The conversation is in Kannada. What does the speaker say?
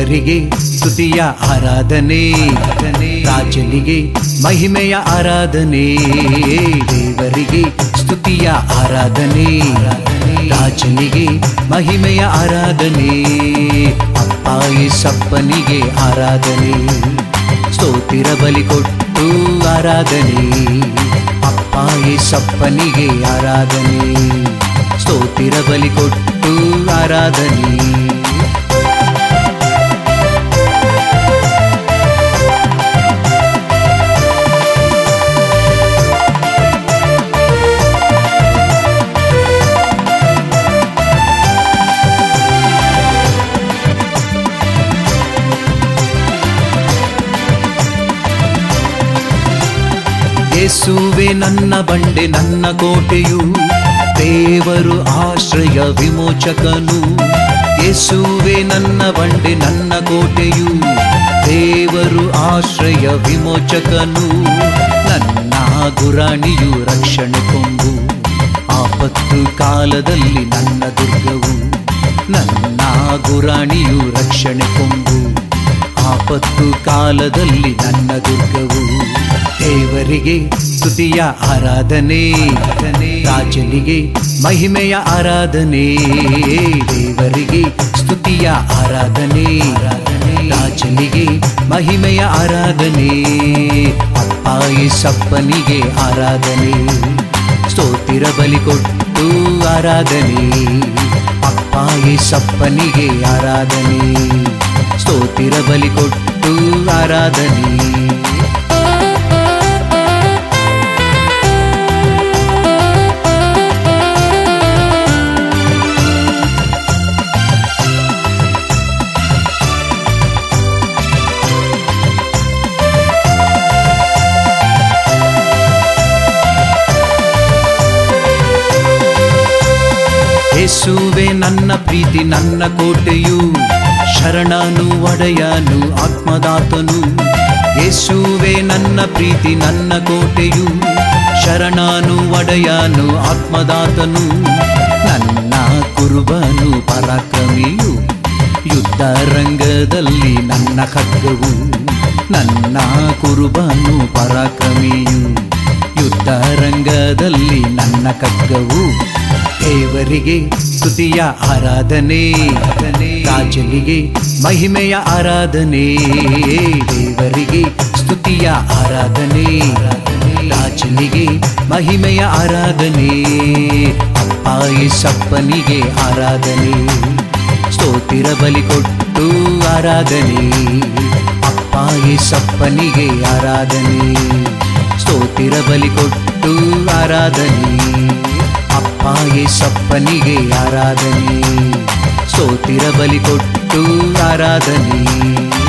ದೇವರಿಗೆ ಸ್ತುತಿಯ ಆರಾಧನೆ ರಾಜನಿಗೆ ಮಹಿಮೆಯ ಆರಾಧನೆ ದೇವರಿಗೆ ಸ್ತುತಿಯ ಆರಾಧನೆ ರಾಜನಿಗೆ ಮಹಿಮೆಯ ಆರಾಧನೆ ಅಪ್ಪ ಸಪ್ಪನಿಗೆ ಆರಾಧನೆ ಸ್ತೋತಿರ ಬಲಿ ಕೊಟ್ಟು ಆರಾಧನೆ ಅಪ್ಪ ಸಪ್ಪನಿಗೆ ಆರಾಧನೆ ಸ್ತೋತಿರ ಬಲಿ ಕೊಟ್ಟು ಆರಾಧನೆ ಯೇಸುವೆ ನನ್ನ ಬಂಡೆ ನನ್ನ ಕೋಟೆಯು ದೇವರು ಆಶ್ರಯ ವಿಮೋಚಕನು ಯೇಸುವೆ ನನ್ನ ಬಂಡೆ ನನ್ನ ಕೋಟೆಯು ದೇವರು ಆಶ್ರಯ ವಿಮೋಚಕನು ನನ್ನ ಗುರಾಣಿಯು ರಕ್ಷಣೆ ಕೊಂಬು ಆಪತ್ತು ಕಾಲದಲ್ಲಿ ನನ್ನ ದುರ್ಗವು ನನ್ನ ಗುರಾಣಿಯು ರಕ್ಷಣೆ ಕೊಂಬು ಆಪತ್ತು ಕಾಲದಲ್ಲಿ ನನ್ನ ದುರ್ಗವು ದೇವರಿಗೆ ಸ್ತುತಿಯ ಆರಾಧನೆ ರಾಜನಿಗೆ ಮಹಿಮೆಯ ಆರಾಧನೆ ದೇವರಿಗೆ ಸ್ತುತಿಯ ಆರಾಧನೆ ರಾಜನಿಗೆ ಮಹಿಮೆಯ ಆರಾಧನೆ ಅಪ್ಪ ಸಪ್ಪನಿಗೆ ಆರಾಧನೆ ಸ್ತೋತಿರ ಬಲಿ ಕೊಟ್ಟು ಆರಾಧನೆ ಅಪ್ಪ ಸಪ್ಪನಿಗೆ ಆರಾಧನೆ ಸ್ತೋತಿರ ಬಲಿ ಕೊಟ್ಟು ಆರಾಧನೆ ಯೇಸುವೆ ನನ್ನ ಪ್ರೀತಿ ನನ್ನ ಕೋಟೆಯು ಶರಣನು ಒಡೆಯನು ಆತ್ಮದಾತನು ಯೇಸುವೆ ನನ್ನ ಪ್ರೀತಿ ನನ್ನ ಕೋಟೆಯು ಶರಣನು ಒಡೆಯನು ಆತ್ಮದಾತನು ನನ್ನ ಕುರುಬನು ಪರಾಕ್ರಮಿಯು ಯುದ್ಧ ರಂಗದಲ್ಲಿ ನನ್ನ ಖಡ್ಗವು ನನ್ನ ಕುರುಬನು ಪರಾಕ್ರಮಿಯು ಯುದ್ಧ ರಂಗದಲ್ಲಿ ನನ್ನ ಖಡ್ಗವು ದೇವರಿಗೆ ಸ್ತುತಿಯ ಆರಾಧನೆ ರಾಜನಿಗೆ ಮಹಿಮೆಯ ಆರಾಧನೆ ದೇವರಿಗೆ ಸ್ತುತಿಯ ಆರಾಧನೆ ರಾಜನಿಗೆ ಮಹಿಮೆಯ ಆರಾಧನೆ ಅಪ್ಪ ಸಪ್ಪನಿಗೆ ಆರಾಧನೆ ಸ್ತೋತಿರ ಬಲಿ ಕೊಟ್ಟು ಆರಾಧನೆ ಅಪ್ಪ ಸಪ್ಪನಿಗೆ ಆರಾಧನೆ ಸ್ತೋತಿರ ಬಲಿ ಕೊಟ್ಟು ಆರಾಧನೆ ಅಪ್ಪ ಸಪ್ಪನಿಗೆ ಆರಾಧನೆ ಸ್ತೋತಿರ ಬಲಿ ಕೊಟ್ಟು ಆರಾಧನೆ